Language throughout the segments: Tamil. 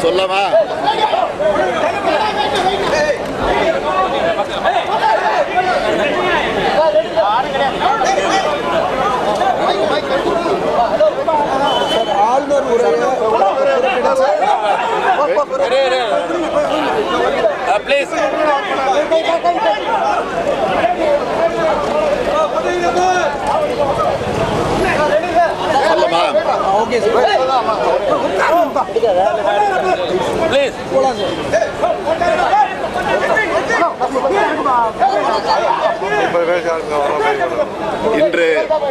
சொல்லவா ஆளுநர் உரையை ப்ளீஸ் சொல்லவா ஓகே சார் ப்ளீஸ் போலாம் சார் இன்று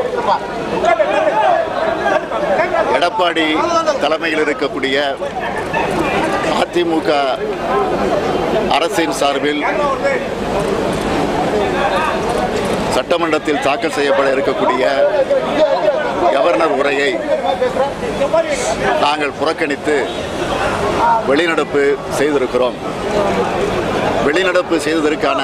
எடப்பாடி தலைமையில் இருக்கக்கூடிய அதிமுக அரசின் சார்பில் சட்டமன்றத்தில் தாக்கல் செய்யப்பட இருக்கக்கூடிய கவர்னர் உரையை நாங்கள் புறக்கணித்து வெளிநடப்பு செய்திருக்கிறோம் வெளிநடப்பு செய்ததற்கான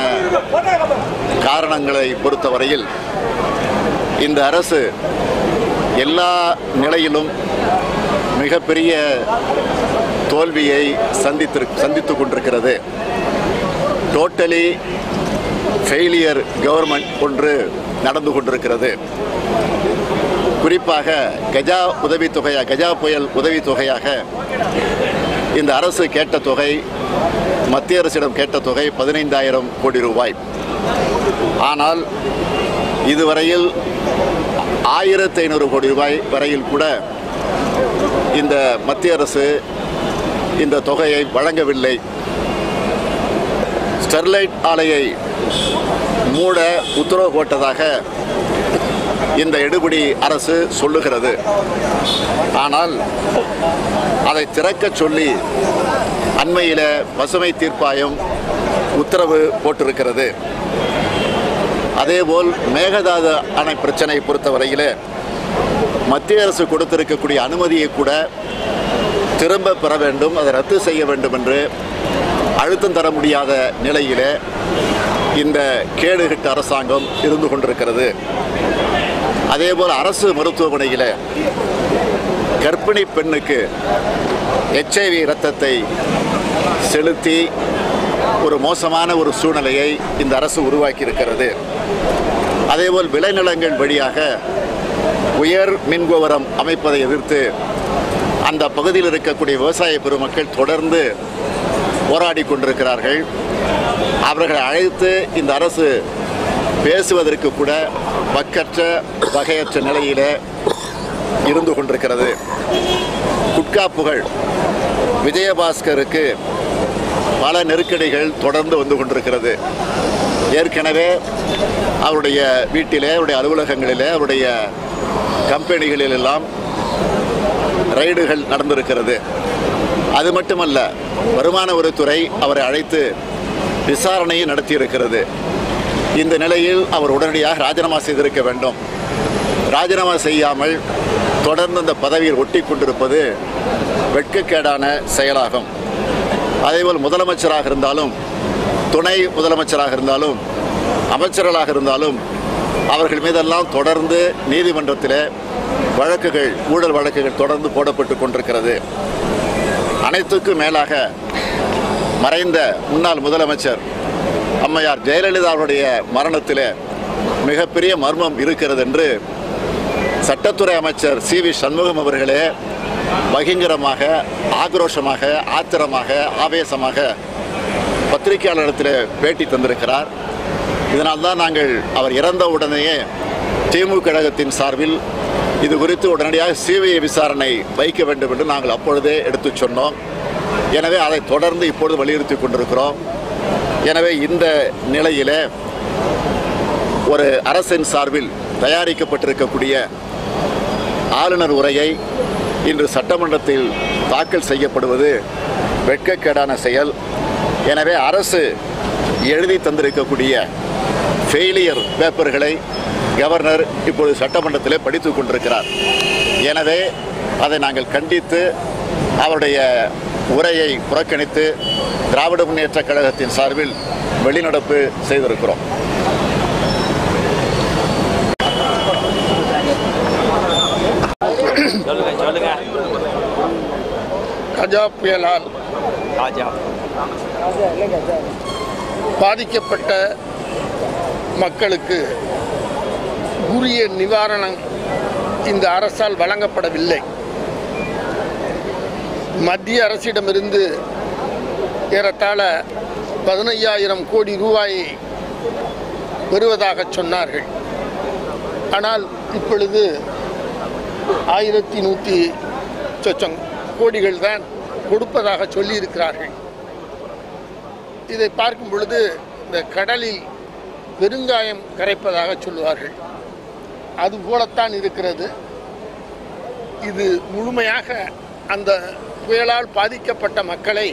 காரணங்களை பொறுத்தவரையில் இந்த அரசு எல்லா நிலையிலும் மிகப்பெரிய தோல்வியை சந்தித்து சந்தித்து கொண்டிருக்கிறது டோட்டலி ஃபெயிலியர் கவர்மெண்ட் ஒன்று நடந்து கொண்டிருக்கிறது குறிப்பாக கஜா உதவித்தொகையாக கஜா புயல் உதவித்தொகையாக இந்த அரசு கேட்ட தொகை மத்திய அரசிடம் கேட்ட தொகை பதினைந்தாயிரம் கோடி ரூபாய் ஆனால் இதுவரையில் ஆயிரத்தி ஐநூறு கோடி ரூபாய் வரையில் கூட இந்த மத்திய அரசு இந்த தொகையை வழங்கவில்லை ஸ்டெர்லைட் ஆலையை மூட உத்தரவு போட்டதாக இந்த எடுபிடி அரசு சொல்லுகிறது ஆனால் அதை திறக்கச் சொல்லி அண்மையில் பசுமை தீர்ப்பாயம் உத்தரவு போட்டிருக்கிறது அதேபோல் மேகதாது அணை பிரச்சனை பொறுத்தவரையில் மத்திய அரசு கொடுத்திருக்கக்கூடிய அனுமதியை கூட திரும்ப பெற வேண்டும் அதை ரத்து செய்ய வேண்டும் என்று அழுத்தம் தர முடியாத நிலையிலே இந்த கேடுகட்ட அரசாங்கம் இருந்து கொண்டிருக்கிறது அதேபோல் அரசு மருத்துவமனையில் கர்ப்பிணி பெண்ணுக்கு எச்ஐவி இரத்தத்தை செலுத்தி ஒரு மோசமான ஒரு சூழ்நிலையை இந்த அரசு உருவாக்கி இருக்கிறது அதேபோல் விளைநிலங்கள் வழியாக உயர் மின்கோபுரம் அமைப்பதை எதிர்த்து அந்த பகுதியில் இருக்கக்கூடிய விவசாய பெருமக்கள் தொடர்ந்து போராடி கொண்டிருக்கிறார்கள் அவர்களை அழைத்து இந்த அரசு பேசுவதற்கு கூட பக்கற்ற வகையற்ற நிலையிலே இருந்து கொண்டிருக்கிறது குட்கா புகழ் விஜயபாஸ்கருக்கு பல நெருக்கடிகள் தொடர்ந்து வந்து கொண்டிருக்கிறது ஏற்கனவே அவருடைய வீட்டிலே அவருடைய அலுவலகங்களிலே அவருடைய கம்பெனிகளிலெல்லாம் ரைடுகள் நடந்திருக்கிறது அது மட்டுமல்ல வருமான வரித்துறை அவரை அழைத்து விசாரணையை நடத்தியிருக்கிறது இந்த நிலையில் அவர் உடனடியாக ராஜினாமா செய்திருக்க வேண்டும் ராஜினாமா செய்யாமல் தொடர்ந்து அந்த பதவியில் ஒட்டி கொண்டிருப்பது வெட்கக்கேடான செயலாகும் அதேபோல் முதலமைச்சராக இருந்தாலும் துணை முதலமைச்சராக இருந்தாலும் அமைச்சர்களாக இருந்தாலும் அவர்கள் மீதெல்லாம் தொடர்ந்து நீதிமன்றத்தில் வழக்குகள் ஊழல் வழக்குகள் தொடர்ந்து போடப்பட்டு கொண்டிருக்கிறது அனைத்துக்கும் மேலாக மறைந்த முன்னாள் முதலமைச்சர் அம்மையார் ஜெயலலிதா அவருடைய மரணத்தில் மிகப்பெரிய மர்மம் இருக்கிறது என்று சட்டத்துறை அமைச்சர் சி வி சண்முகம் அவர்களே பகிங்கரமாக ஆக்ரோஷமாக ஆத்திரமாக ஆவேசமாக பத்திரிகையாளரிடத்தில் பேட்டி தந்திருக்கிறார் இதனால்தான் நாங்கள் அவர் இறந்த உடனேயே திமுக கழகத்தின் சார்பில் இது குறித்து உடனடியாக சிபிஐ விசாரணை வைக்க வேண்டும் என்று நாங்கள் அப்பொழுதே எடுத்துச் சொன்னோம் எனவே அதை தொடர்ந்து இப்பொழுது வலியுறுத்தி கொண்டிருக்கிறோம் எனவே இந்த நிலையிலே ஒரு அரசின் சார்பில் தயாரிக்கப்பட்டிருக்கக்கூடிய ஆளுநர் உரையை இன்று சட்டமன்றத்தில் தாக்கல் செய்யப்படுவது வெட்கக்கேடான செயல் எனவே அரசு எழுதி தந்திருக்கக்கூடிய ஃபெயிலியர் பேப்பர்களை கவர்னர் இப்பொழுது சட்டமன்றத்திலே படித்துக் கொண்டிருக்கிறார் எனவே அதை நாங்கள் கண்டித்து அவருடைய உரையை புறக்கணித்து திராவிட முன்னேற்றக் கழகத்தின் சார்பில் வெளிநடப்பு செய்திருக்கிறோம் சொல்லுங்க சொல்லுங்க கஜா புயலால் பாதிக்கப்பட்ட மக்களுக்கு உரிய நிவாரணம் இந்த அரசால் வழங்கப்படவில்லை மத்திய அரசிடமிருந்து ஏறத்தாழ பதினையாயிரம் கோடி ரூபாயை பெறுவதாக சொன்னார்கள் ஆனால் இப்பொழுது ஆயிரத்தி நூற்றி சொச்சம் கோடிகள் தான் கொடுப்பதாக சொல்லியிருக்கிறார்கள் இதை பார்க்கும் பொழுது இந்த கடலில் பெருங்காயம் கரைப்பதாக சொல்லுவார்கள் அது போலத்தான் இருக்கிறது இது முழுமையாக அந்த புயலால் பாதிக்கப்பட்ட மக்களை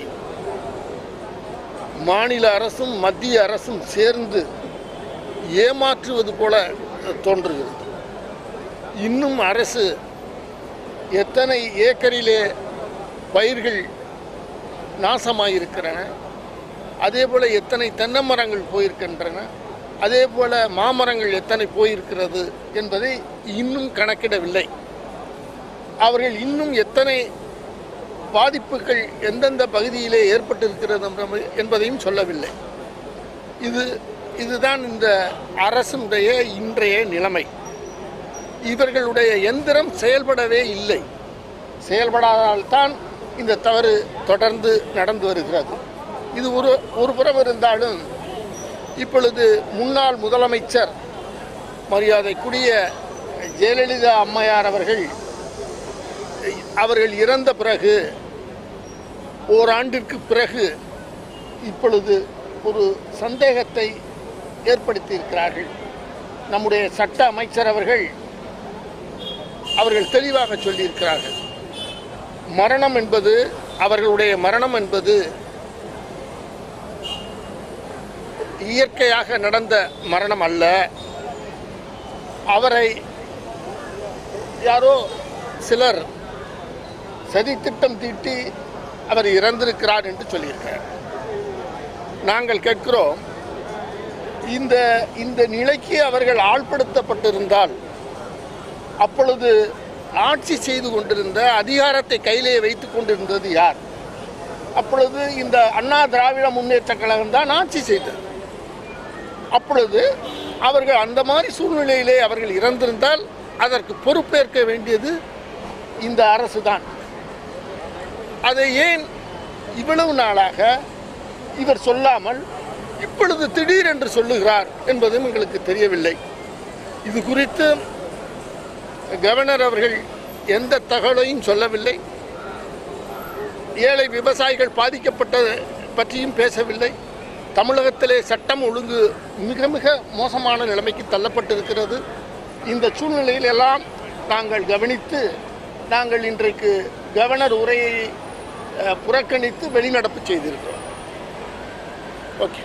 மாநில அரசும் மத்திய அரசும் சேர்ந்து ஏமாற்றுவது போல தோன்றுகிறது இன்னும் அரசு எத்தனை ஏக்கரிலே பயிர்கள் நாசமாயிருக்கிறன அதே போல் எத்தனை தென்னை மரங்கள் போயிருக்கின்றன அதே போல் மாமரங்கள் எத்தனை போயிருக்கிறது என்பதை இன்னும் கணக்கிடவில்லை அவர்கள் இன்னும் எத்தனை பாதிப்புகள் எந்தெந்த பகுதியிலே ஏற்பட்டிருக்கிறது என்ப- என்பதையும் சொல்லவில்லை இது இதுதான் இந்த அரசுடைய இன்றைய நிலைமை இவர்களுடைய எந்திரம் செயல்படவே இல்லை செயல்படாதால்தான் இந்த தவறு தொடர்ந்து நடந்து வருகிறது இது ஒரு ஒரு புறம் இருந்தாலும் இப்பொழுது முன்னாள் முதலமைச்சர் மரியாதைக்குரிய ஜெயலலிதா அம்மையார் அவர்கள் அவர்கள் இறந்த பிறகு ஓராண்டிற்கு பிறகு இப்பொழுது ஒரு சந்தேகத்தை ஏற்படுத்தியிருக்கிறார்கள் நம்முடைய சட்ட அமைச்சர் அவர்கள் அவர்கள் தெளிவாக சொல்லியிருக்கிறார்கள் மரணம் என்பது அவர்களுடைய மரணம் என்பது இயற்கையாக நடந்த மரணம் அல்ல அவரை யாரோ சிலர் சதித்திட்டம் தீட்டி அவர் இறந்திருக்கிறார் என்று சொல்லியிருக்கிறார் நாங்கள் கேட்கிறோம் இந்த இந்த நிலைக்கு அவர்கள் ஆள்படுத்தப்பட்டிருந்தால் அப்பொழுது ஆட்சி செய்து கொண்டிருந்த அதிகாரத்தை கையிலே வைத்துக் கொண்டிருந்தது யார் அப்பொழுது இந்த அண்ணா திராவிட முன்னேற்ற கழகம் தான் ஆட்சி செய்தது அப்பொழுது அவர்கள் அந்த மாதிரி சூழ்நிலையிலே அவர்கள் இறந்திருந்தால் அதற்கு பொறுப்பேற்க வேண்டியது இந்த அரசு தான் அதை ஏன் இவ்வளவு நாளாக இவர் சொல்லாமல் இப்பொழுது திடீரென்று சொல்லுகிறார் என்பதும் எங்களுக்கு தெரியவில்லை இது குறித்து கவர்னர் அவர்கள் எந்த தகவலையும் சொல்லவில்லை ஏழை விவசாயிகள் பாதிக்கப்பட்டது பற்றியும் பேசவில்லை தமிழகத்திலே சட்டம் ஒழுங்கு மிக மிக மோசமான நிலைமைக்கு தள்ளப்பட்டிருக்கிறது இந்த சூழ்நிலையில் எல்லாம் நாங்கள் கவனித்து நாங்கள் இன்றைக்கு கவர்னர் உரையை அஹ், புறக்கணித்து வெளிநடப்பு செய்திருக்கிறோம் ஓகே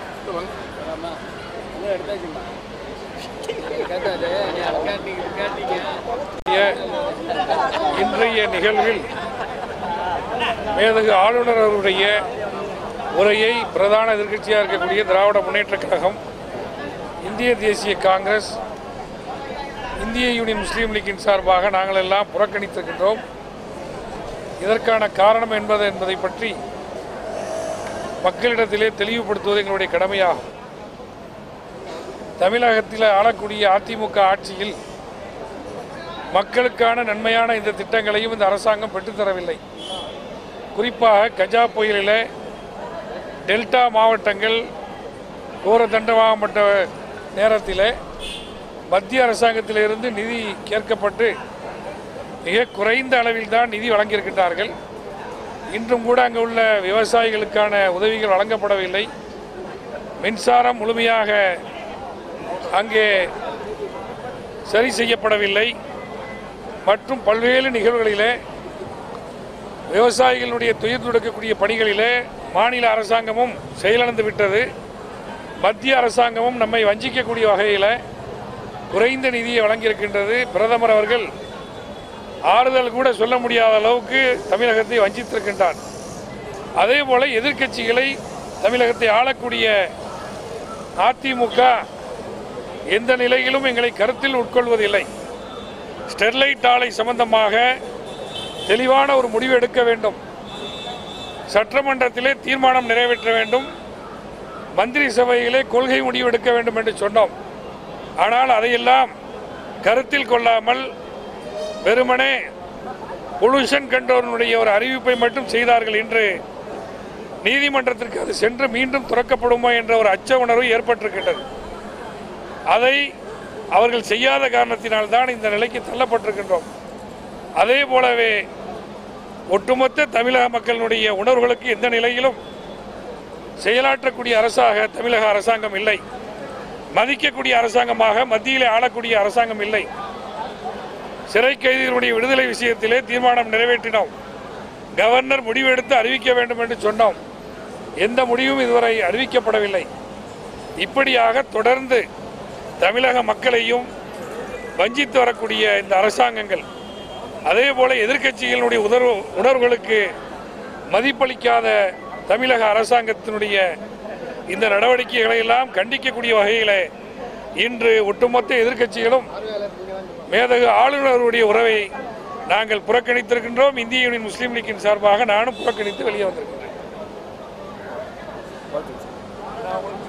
இன்றைய நிகழ்வில் மேதகு ஆளுநர் அவருடைய உரையை பிரதான எதிர்க்கட்சியாக இருக்கக்கூடிய திராவிட முன்னேற்றக் கழகம் இந்திய தேசிய காங்கிரஸ் இந்திய யூனியன் முஸ்லீம் லீக்கின் சார்பாக நாங்கள் எல்லாம் புறக்கணித்திருக்கின்றோம் இதற்கான காரணம் என்பது என்பதை பற்றி மக்களிடத்திலே தெளிவுபடுத்துவது எங்களுடைய கடமையாகும் தமிழகத்தில் ஆளக்கூடிய அதிமுக ஆட்சியில் மக்களுக்கான நன்மையான இந்த திட்டங்களையும் இந்த அரசாங்கம் பெற்றுத்தரவில்லை குறிப்பாக கஜா புயலில் டெல்டா மாவட்டங்கள் கோர தண்டமாகப்பட்ட நேரத்தில் மத்திய அரசாங்கத்திலிருந்து நிதி கேட்கப்பட்டு மிக குறைந்த அளவில் தான் நிதி வழங்கியிருக்கின்றார்கள் இன்றும் கூட அங்கே உள்ள விவசாயிகளுக்கான உதவிகள் வழங்கப்படவில்லை மின்சாரம் முழுமையாக அங்கே சரி செய்யப்படவில்லை மற்றும் பல்வேறு நிகழ்வுகளிலே விவசாயிகளுடைய துயர் துடைக்கக்கூடிய பணிகளிலே மாநில அரசாங்கமும் செயலிழந்து விட்டது மத்திய அரசாங்கமும் நம்மை வஞ்சிக்கக்கூடிய வகையில் குறைந்த நிதியை வழங்கியிருக்கின்றது பிரதமர் அவர்கள் ஆறுதல் கூட சொல்ல முடியாத அளவுக்கு தமிழகத்தை வஞ்சித்திருக்கின்றார் அதே போல எதிர்க்கட்சிகளை தமிழகத்தை ஆளக்கூடிய அதிமுக எந்த நிலையிலும் எங்களை கருத்தில் உட்கொள்வதில்லை ஸ்டெர்லைட் ஆலை சம்பந்தமாக தெளிவான ஒரு முடிவு எடுக்க வேண்டும் சட்டமன்றத்திலே தீர்மானம் நிறைவேற்ற வேண்டும் மந்திரி சபையிலே கொள்கை முடிவெடுக்க வேண்டும் என்று சொன்னோம் ஆனால் அதையெல்லாம் கருத்தில் கொள்ளாமல் வெறுமனே பொல்யூஷன் கண்ட்ரோலினுடைய ஒரு அறிவிப்பை மட்டும் செய்தார்கள் என்று நீதிமன்றத்திற்கு அது சென்று மீண்டும் துறக்கப்படுமோ என்ற ஒரு அச்ச உணர்வு ஏற்பட்டிருக்கின்றது அதை அவர்கள் செய்யாத காரணத்தினால்தான் இந்த நிலைக்கு தள்ளப்பட்டிருக்கின்றோம் அதே போலவே ஒட்டுமொத்த தமிழக மக்களினுடைய உணர்வுகளுக்கு எந்த நிலையிலும் செயலாற்றக்கூடிய அரசாக தமிழக அரசாங்கம் இல்லை மதிக்கக்கூடிய அரசாங்கமாக மத்தியிலே ஆளக்கூடிய அரசாங்கம் இல்லை சிறை கைதிகளுடைய விடுதலை விஷயத்திலே தீர்மானம் நிறைவேற்றினோம் கவர்னர் முடிவெடுத்து அறிவிக்க வேண்டும் என்று சொன்னோம் எந்த முடிவும் இதுவரை அறிவிக்கப்படவில்லை இப்படியாக தொடர்ந்து தமிழக மக்களையும் வஞ்சித்து வரக்கூடிய இந்த அரசாங்கங்கள் அதே போல எதிர்க்கட்சிகளுடைய உணர்வு உணர்வுகளுக்கு மதிப்பளிக்காத தமிழக அரசாங்கத்தினுடைய இந்த நடவடிக்கைகளை எல்லாம் கண்டிக்கக்கூடிய வகையில் இன்று ஒட்டுமொத்த எதிர்க்கட்சிகளும் மேதகு ஆளுநருடைய உறவை நாங்கள் புறக்கணித்திருக்கின்றோம் இந்திய யூனியன் முஸ்லீம் லீக்கின் சார்பாக நானும் புறக்கணித்து வெளியே வந்திருக்கின்றேன்